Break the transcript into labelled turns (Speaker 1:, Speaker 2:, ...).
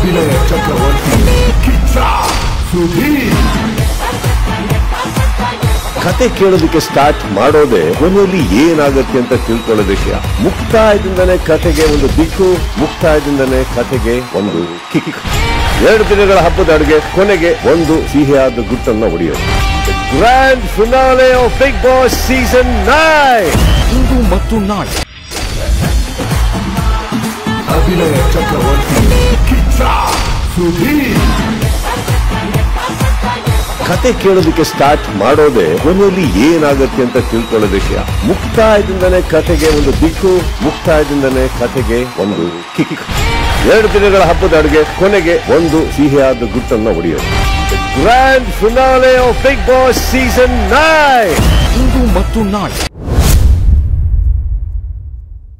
Speaker 1: ಅಭಿನಯ ಚಕ್ರವರ್ತಿ ಕಿಚ್ಚ ಸುಧೀರ್
Speaker 2: ಕತೆ ಕೇಳೋದಕ್ಕೆ ಸ್ಟಾರ್ಟ್ ಮಾಡೋದೇ ಕೊನೆಯಲ್ಲಿ ಏನಾಗುತ್ತೆ ಅಂತ ತಿಳ್ಕೊಳ್ಳೋ ವಿಷಯ ಮುಕ್ತಾಯದಿಂದನೇ ಕತೆಗೆ ಒಂದು ದಿಕ್ಕು ಮುಕ್ತಾಯದಿಂದನೇ ಕತೆಗೆ ಒಂದು ಕಿಕ್ ಎರಡು ದಿನಗಳ ಹಬ್ಬದ ಅಡುಗೆ ಕೊನೆಗೆ ಒಂದು ಸಿಹಿಯಾದ ಗುಟ್ಟನ್ನ ಹೊಡೆಯೋದು grand finale of Bigg Boss season nine
Speaker 3: ಇಂದು ಮತ್ತು ನಾಳೆ
Speaker 1: ಅಭಿನಯ ಚಕ್ರವರ್ತಿ ಕಿಚ್ಚ ಸುಧೀರ್
Speaker 2: ಕತೆ ಕೇಳೋದಕ್ಕೆ ಸ್ಟಾರ್ಟ್ ಮಾಡೋದೇ ಕೊನೆಯಲ್ಲಿ ಏನಾಗುತ್ತೆ ಅಂತ ತಿಳ್ಕೊಳ್ಳೋ ವಿಷಯ ಮುಕ್ತಾಯದಿಂದನೇ ಕತೆಗೆ ಒಂದು ದಿಕ್ಕು ಮುಕ್ತಾಯದಿಂದನೇ ಕತೆಗೆ ಒಂದು ಕಿಕ್ ಎರಡು ದಿನಗಳ ಹಬ್ಬದ ಅಡುಗೆ ಕೊನೆಗೆ ಒಂದು ಸಿಹಿಯಾದ ಗುಟ್ಟನ್ನ ಹೊಡೆಯೋದು grand finale of Bigg Boss season nine
Speaker 3: ಇಂದು ಮತ್ತು ನಾಳೆ